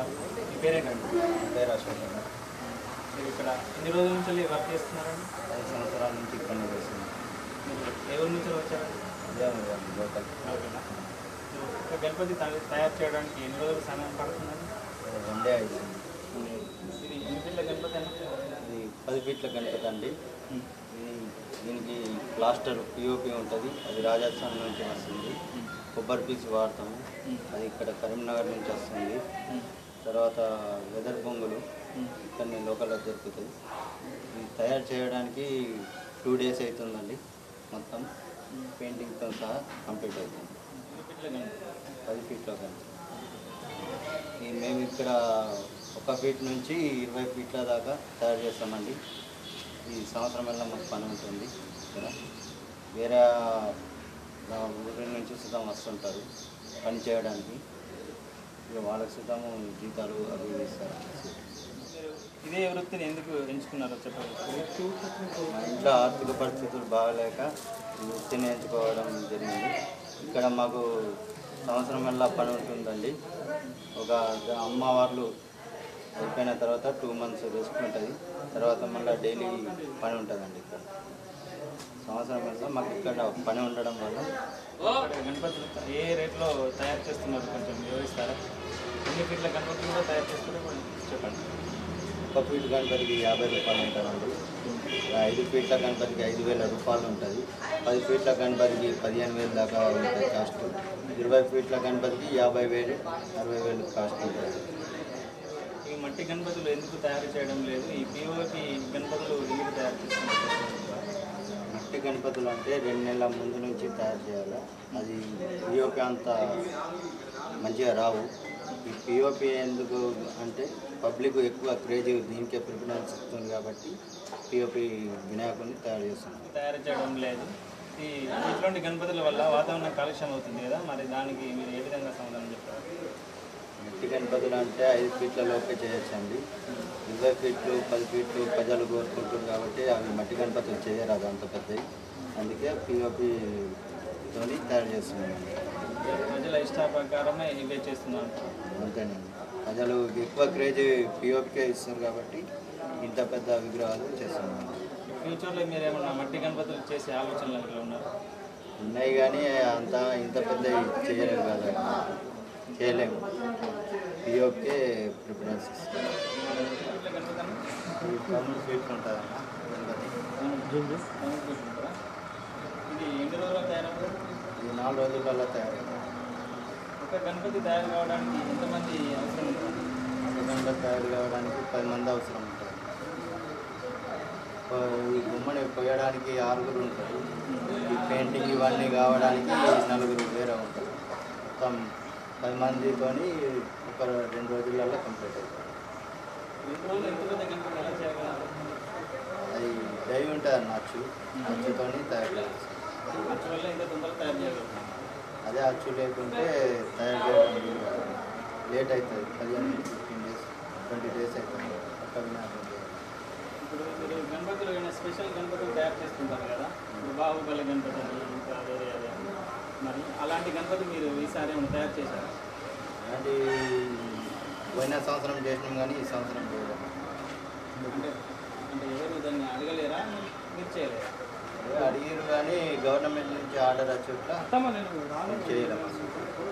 మీ పేరేంటండి పేరు అశోక్ మీరు ఇక్కడ ఎన్ని రోజుల నుంచి వర్క్ చేస్తున్నారండి ఐదు సంవత్సరాల నుంచి ఇక్కడనే చేస్తుంది మీరు ఏ ఊరి నుంచి వచ్చారండి ఇదే లోకల్ ఓకేనా మీరు ఒక గణపతి తయ- తయారు చేయడానికి ఎన్ని రోజులు సమయం పడుతుందండి వన్ డే అయింది ఇది ఎన్ని ఫీట్ల గణపతి అన్న ఇది పది ఫీట్ల గణపతి అండి ఇది దీనికి ప్లాస్టర్ పిఓపి ఉంటుంది అది రాజస్థాన్ నుంచి వస్తుంది కొబ్బరి పీస్ వాడతాము అది ఇక్కడ కరీంనగర్ నుంచి వస్తుంది తర్వాత వెదర్ బొంగులు ఇక్కడ లోకల్లో దొరుకుతాయి ఇది తయారు చేయడానికి టూ డేస్ అవుతుందండి మొత్తం పెయింటింగ్తో సహా కంప్లీట్ అవుతుంది ఎన్ని ఫీట్ల గణపతి పది ఫీట్లో కానీ ఈ మేము ఇక్కడ ఒక ఫీట్ నుంచి ఇరవై ఫీట్ల దాకా తయారు చేస్తామండి ఈ సంవత్సరం వల్ల మాకు పని ఉంటుంది ఇక్కడ వేరే ఆ, ఊరి నుంచి సుతం వస్తుంటారు పని చేయడానికి ఇక వాళ్ళకి సుతము జీతాలు అవి ఇవి ఇస్తారు మీరు ఇదే వృత్తిని ఎందుకు ఎంచుకున్నారో చెప్పండి మా ఇంట్లో ఆర్థిక పరిస్థితులు బాగలేక ఈ వృత్తిని ఎంచుకోవడం జరిగింది ఇక్కడ మాకు సంవత్సరం వల్ల పని ఉంటుందండి ఒక అమ్మ వాళ్ళు అయిపోయిన తర్వాత టూ మంత్స్ రెస్ట్ ఉంటుంది తర్వాత మళ్ళీ డైలీ పని ఉంటుందండి ఇక్కడ సంవత్సరం వల్ల మాకు ఇక్కడ పని ఉండడం వల్ల ఇక్కడ గణపతులు ఏ రేట్లో తయారు చేస్తున్నారు కొంచెం వివరిస్తారా ఎన్ని ఫీట్ల గణపతులు కూడా తయారు చేస్తున్నారో కొంచెం చెప్పండి ఒక ఫీట్ గణపతికి యాభై రూపాయలు ఉంటుందండి ఐదు ఫీట్ల గణపతికి ఐదు వేల రూపాయలు ఉంటుంది పది ఫీట్ల గణపతికి పదిహేను వేలు దాకా ఉంటుంది కాస్ట్ ఇరవై ఫీట్ల గణపతికి యాభై వేలు అరవై వేలు కాస్ట్ ఉంటుంది ఈ మట్టి గణపతులు ఎందుకు తయారు చేయడం లేదు ఈ పిఓపి గణపతులు ఎందుకు తయారు చేస్తున్నారు మట్టి గణపతులు అంటే రెండు నెలల ముందు నుంచి తయారు చేయాలి అది పిఓపి అంత మంచిగా రావు ఈ పిఓపి ఎందుకు అంటే పబ్లిక్ ఎక్కువ క్రేజ్ దీనికే ప్రిఫరెన్స్ ఇస్తుంది కాబట్టి పిఓపి వినాయకుడిని తయారు చేస్తున్నాం తయారు చేయడం లేదు ఈ ఇటువంటి గణపతుల వల్ల వాతావరణ కాలుష్యం అవుతుంది కదా మరి దానికి మీరు ఏ విధంగా సమాధానం చెప్తారు మట్టి గణపతులు అంటే ఐదు ఫీట్ల లోపే చేయొచ్చండి ఇరవై ఫీట్లు పది ఫీట్లు ప్రజలు కోరుకుంటారు కాబట్టి అవి మట్టి గణపతులు చేయరు అది అంత పెద్దవి అందుకే పిఓపితోని తయారు చేస్తున్నాం ప్రజల ఇష్ట ప్రకారమే ఇవే చేస్తున్నారు అంతేనండి ప్రజలు ఎక్కువ క్రేజ్ పిఓపికే ఇస్తారు కాబట్టి ఇంత పెద్ద విగ్రహాలు చేస్తున్నాం ఫ్యూచర్లో మీరు ఏమన్నా మట్టి గణపతులు చేసే ఆలోచనలు అట్లా ఉన్నారు ఉన్నాయి కానీ అంత ఇంత పెద్ద చేయలేము కదా చేయలేము పిఓపికే ప్రిఫరెన్స్ ఇస్తాం ఈ పదమూడు ఫీట్లు ఉంటుందన్న గణపతి ఇది ఎన్ని రోజులు తయారవుతుంది ఇది నాలుగు రోజులలో తయారైంది ఒక గణపతి తయారు కావడానికి ఎంతమంది అవసరం ఉంటుంది ఒక గంట తయారు కావడానికి పది మంది అవసరం ఉంటుంది ప- ఈ గుమ్మని కొయ్యడానికి ఆరుగురు ఉంటారు ఈ పెయింటింగ్ ఇవన్నీ కావడానికి నలుగురు వేరే ఉంటారు మొత్తం పది మందితోని ఒక రెండు రోజులలో కంప్లీట్ అవుతుంది రెండు రోజులు ఎంత పెద్ద గణపతి ఎలా చేయగలరు అది డై ఉంటుంది అన్న అచ్చు అచ్చుతోని తయారు చేస్తాం ఖర్చు వల్ల ఇంత తొందరగా తయారు చేయగలుగుతాం అదే అచ్చు లేకుంటే తయారు చేయడం వీలు కాదు. లేట్ అవుతుంది పదిహేను ఫిఫ్టీన్ డేస్ ట్వంటీ డేస్ అవుతుంది ఒక్క వినాయకుడు చేయాలి. ఇప్పుడు మీరు గణపతులు ఏమైనా స్పెషల్ గణపతులు తయారు చేస్తుంటారు కదా ఇప్పుడు బాహుబలి గణపతి అని ఇంకా వేరే అదే మరి అలాంటి గణపతి మీరు ఈసారి ఏమైనా తయారు చేశారా అలాంటి పోయిన సంవత్సరం చేసినాం కానీ ఈ సంవత్సరం చేయలేము అంటే అంటే ఎవరు దాన్ని అడగలేరా మీరు చేయలేరా అడిగారు కానీ గవర్నమెంట్ నుంచి ఆర్డర్ వచ్చేట్లా నేను చేయలేము